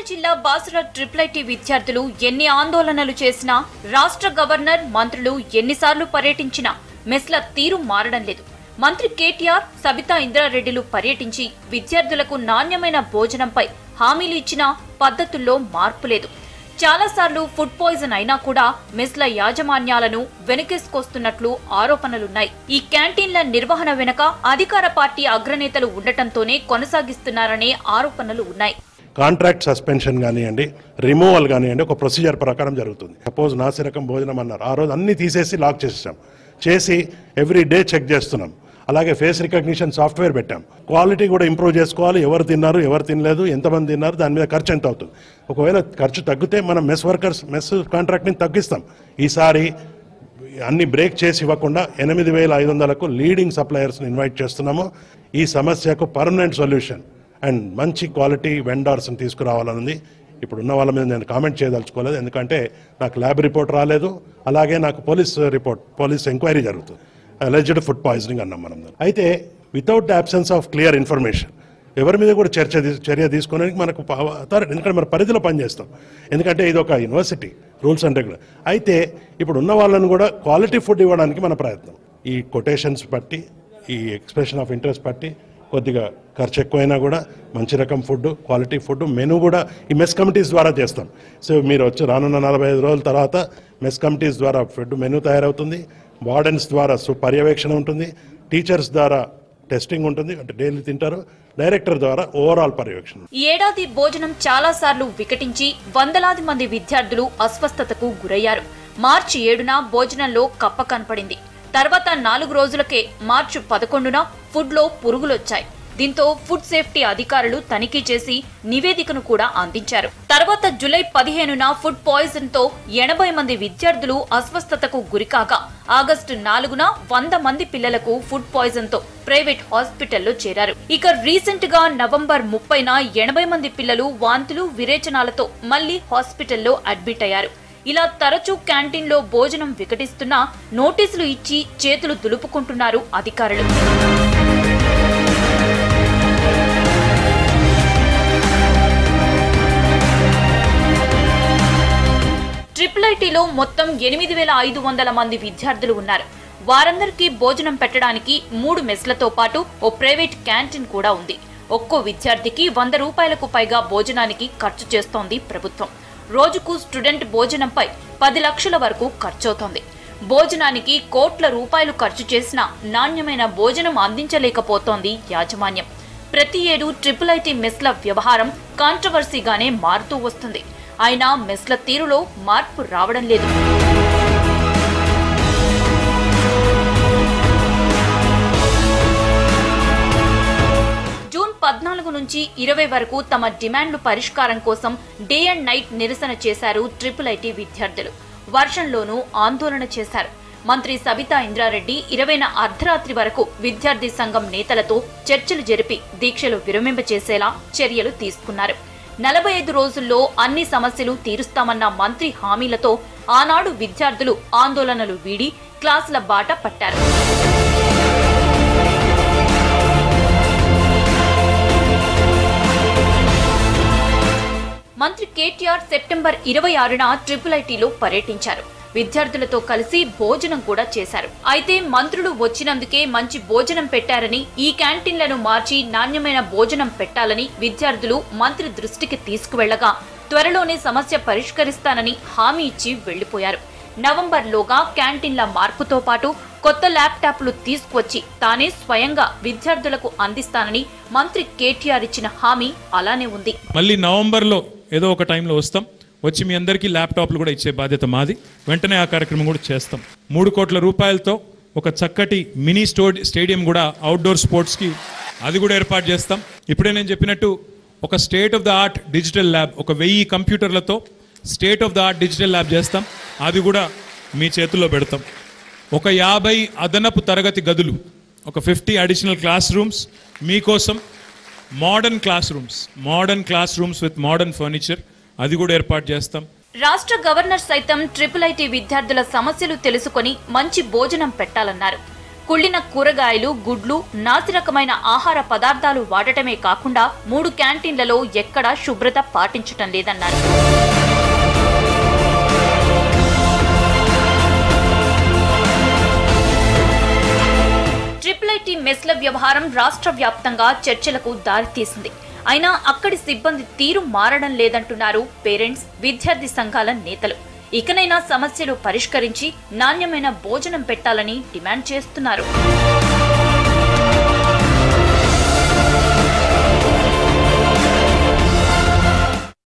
జిల్లా బాసుర triple IT విద్యార్థులు ఎన్ని ఆందోళనలు చేసినా రాష్ట్ర గవర్నర్ మంత్రులు ఎన్నిసార్లు పర్యటించినా మెస్ల తీరు మారడం లేదు మంత్రి కేటీఆర్ సబితా ఇంద్రారెడ్డిలు పర్యటించి విద్యార్థులకు నాణ్యమైన భోజనంపై హామీలు ఇచ్చినా పద్ధతుల్లో మార్పు లేదు చాలాసార్లు ఫుడ్ పాయిజన్ అయినా కూడా మెస్ల యాజమాన్యాలను వెనకేసుకొస్తున్నట్లు ఆరోపణలున్నాయి ఈ క్యాంటీన్ల నిర్వహణ వెనుక అధికార పార్టీ అగ్రనేతలు ఉండటంతోనే కొనసాగిస్తున్నారనే ఆరోపణలు ఉన్నాయి కాంట్రాక్ట్ సస్పెన్షన్ కానివ్వండి రిమూవల్ కానివ్వండి ఒక ప్రొసీజర్ ప్రకారం జరుగుతుంది సపోజ్ నాసిరకం భోజనం అన్నారు ఆ రోజు అన్ని తీసేసి లాక్ చేసేసాం చేసి ఎవ్రీ డే చెక్ చేస్తున్నాం అలాగే ఫేస్ రికగ్నిషన్ సాఫ్ట్వేర్ పెట్టాం క్వాలిటీ కూడా ఇంప్రూవ్ చేసుకోవాలి ఎవరు తిన్నారు ఎవరు తినలేదు ఎంతమంది తిన్నారు దాని మీద ఖర్చు ఎంత అవుతుంది ఒకవేళ ఖర్చు తగ్గితే మనం మెస్ వర్కర్స్ మెస్ కాంట్రాక్ట్ని తగ్గిస్తాం ఈసారి అన్ని బ్రేక్ చేసి ఇవ్వకుండా ఎనిమిది వేల ఐదు వందలకు లీడింగ్ సప్లయర్స్ని ఇన్వైట్ చేస్తున్నాము ఈ సమస్యకు పర్మనెంట్ సొల్యూషన్ అండ్ మంచి క్వాలిటీ వెండార్స్ని తీసుకురావాలనుంది ఇప్పుడు ఉన్న వాళ్ళ మీద నేను కామెంట్ చేయదలుచుకోలేదు ఎందుకంటే నాకు ల్యాబ్ రిపోర్ట్ రాలేదు అలాగే నాకు పోలీస్ రిపోర్ట్ పోలీస్ ఎంక్వైరీ జరుగుతుంది అలెజ్డ్ ఫుడ్ పాయిజనింగ్ అన్నాం మనం దాన్ని. అయితే without the absence of clear information ఎవరి మీద కూడా చర్చ తీ- చర్య తీసుకోవడానికి మనకు అథారిటీ ఎందుకంటే మన పరిధిలో పనిచేస్తాం ఎందుకంటే ఇది ఒక యూనివర్సిటీ రూల్స్ అండ్ రెగ్యులర్ అయితే ఇప్పుడు ఉన్న వాళ్ళని కూడా క్వాలిటీ ఫుడ్ ఇవ్వడానికి మన ప్రయత్నం ఈ కొటేషన్స్ బట్టి ఈ ఎక్స్ప్రెషన్ ఆఫ్ ఇంట్రెస్ట్ బట్టి కొద్దిగా ఖర్చు ఎక్కువైనా కూడా మంచి రకం ఫుడ్ క్వాలిటీ ఫుడ్ మెనూ కూడా ఈ మెస్ కమిటీస్ ద్వారా చేస్తాం సో మీరు వచ్చి రానున్న నలభై ఐదు రోజుల తర్వాత మెస్ కమిటీస్ ద్వారా ఫుడ్ మెనూ తయారవుతుంది వార్డెన్స్ ద్వారా సు పర్యవేక్షణ ఉంటుంది టీచర్స్ ద్వారా టెస్టింగ్ ఉంటుంది అంటే డైలీ తింటారు డైరెక్టర్ ద్వారా ఓవరాల్ పర్యవేక్షణ ఈ ఏడాది భోజనం చాలా సార్లు వికటించి వందలాది మంది విద్యార్థులు అస్వస్థతకు గురయ్యారు మార్చి ఏడున భోజనంలో కప్ప కనపడింది తర్వాత నాలుగు రోజులకే మార్చి పదకొండున ఫుడ్ లో పురుగులొచ్చాయి దీంతో ఫుడ్ సేఫ్టీ అధికారులు తనిఖీ చేసి నివేదికను కూడా అందించారు తర్వాత జూలై పదిహేనున ఫుడ్ పాయిజన్ తో ఎనభై మంది విద్యార్థులు అస్వస్థతకు గురికాగా ఆగస్టు నాలుగున వంద మంది పిల్లలకు ఫుడ్ పాయిజన్ తో ప్రైవేట్ హాస్పిటల్లో చేరారు ఇక రీసెంట్ గా నవంబర్ ముప్పైన ఎనభై మంది పిల్లలు వాంతులు విరేచనాలతో మళ్లీ హాస్పిటల్లో అడ్మిట్ అయ్యారు ఇలా తరచూ క్యాంటీన్లో భోజనం వికటిస్తున్నా నోటీసులు ఇచ్చి చేతులు దులుపుకుంటున్నారు అధికారులు ట్రిపుల్ ఐటీలో మొత్తం ఎనిమిది వేల ఐదు వందల మంది విద్యార్థులు ఉన్నారు వారందరికీ భోజనం పెట్టడానికి మూడు మెస్లతో పాటు ఓ ప్రైవేట్ క్యాంటీన్ కూడా ఉంది ఒక్కో విద్యార్థికి వంద రూపాయలకు పైగా భోజనానికి ఖర్చు చేస్తోంది ప్రభుత్వం రోజుకు స్టూడెంట్ భోజనంపై పది లక్షల వరకు ఖర్చవుతోంది భోజనానికి కోట్ల రూపాయలు ఖర్చు చేసినా నాణ్యమైన భోజనం అందించలేకపోతోంది యాజమాన్యం ప్రతి ఏడు ట్రిపుల్ ఐటీ మెస్ల వ్యవహారం కాంట్రవర్సీగానే మారుతూ వస్తుంది అయినా మెస్ల తీరులో మార్పు రావడం లేదు జూన్ పద్నాలుగు నుంచి ఇరవై వరకు తమ డిమాండ్లు పరిష్కారం కోసం డే అండ్ నైట్ నిరసన చేశారు ట్రిపుల్ ఐటీ విద్యార్థులు వర్షంలోనూ ఆందోళన చేశారు మంత్రి సబితా ఇంద్రారెడ్డి ఇరవైన అర్ధరాత్రి వరకు విద్యార్థి సంఘం నేతలతో చర్చలు జరిపి దీక్షలు విరమింపచేసేలా చర్యలు తీసుకున్నారు నలభై ఐదు రోజుల్లో అన్ని సమస్యలు తీరుస్తామన్న మంత్రి హామీలతో ఆనాడు విద్యార్థులు ఆందోళనలు వీడి క్లాసుల బాట పట్టారు మంత్రి కేటీఆర్ సెప్టెంబర్ ఇరవై ఆరున ట్రిపుల్ ఐటీలో పర్యటించారు విద్యార్థులతో కలిసి భోజనం కూడా చేశారు అయితే మంత్రులు వచ్చినందుకే మంచి భోజనం పెట్టారని ఈ క్యాంటీన్లను మార్చి నాణ్యమైన భోజనం పెట్టాలని విద్యార్థులు మంత్రి దృష్టికి తీసుకువెళ్లగా త్వరలోనే సమస్య పరిష్కరిస్తానని హామీ ఇచ్చి వెళ్లిపోయారు నవంబర్లోగా క్యాంటీన్ల మార్పుతో పాటు కొత్త ల్యాప్టాప్లు తీసుకువచ్చి తానే స్వయంగా విద్యార్థులకు అందిస్తానని మంత్రి కేటీఆర్ ఇచ్చిన హామీ అలానే ఉంది మళ్ళీ నవంబర్లో ఏదో ఒక టైంలో వస్తాం వచ్చి మీ అందరికీ ల్యాప్టాప్లు కూడా ఇచ్చే బాధ్యత మాది వెంటనే ఆ కార్యక్రమం కూడా చేస్తాం మూడు కోట్ల రూపాయలతో ఒక చక్కటి మినీ స్టో స్టేడియం కూడా అవుట్డోర్ స్పోర్ట్స్కి అది కూడా ఏర్పాటు చేస్తాం ఇప్పుడే నేను చెప్పినట్టు ఒక state of the art digital lab ఒక వెయ్యి కంప్యూటర్లతో state of the art digital lab చేస్తాం అది కూడా మీ చేతుల్లో పెడతాం ఒక యాభై అదనపు తరగతి గదులు ఒక ఫిఫ్టీ అడిషనల్ క్లాస్ రూమ్స్ మీకోసం modern classrooms modern classrooms with modern furniture అది కూడా ఏర్పాటు చేస్తాం రాష్ట్ర గవర్నర్ సైతం ట్రిపుల్ ఐటీ విద్యార్థుల సమస్యలు తెలుసుకొని మంచి భోజనం పెట్టాలన్నారు కుళ్ళిన కూరగాయలు గుడ్లు నాసిరకమైన ఆహార పదార్థాలు వాడటమే కాకుండా మూడు క్యాంటీన్లలో ఎక్కడా శుభ్రత పాటించటం లేదన్నారు ట్రిపుల్ ఐటీ మెస్ల వ్యవహారం రాష్ట్ర వ్యాప్తంగా చర్చలకు దారితీసింది అయినా అక్కడి సిబ్బంది తీరు మారడం లేదంటున్నారు పేరెంట్స్ విద్యార్థి సంఘాల నేతలు ఇకనైనా సమస్యలు పరిష్కరించి నాణ్యమైన భోజనం పెట్టాలని డిమాండ్ చేస్తున్నారు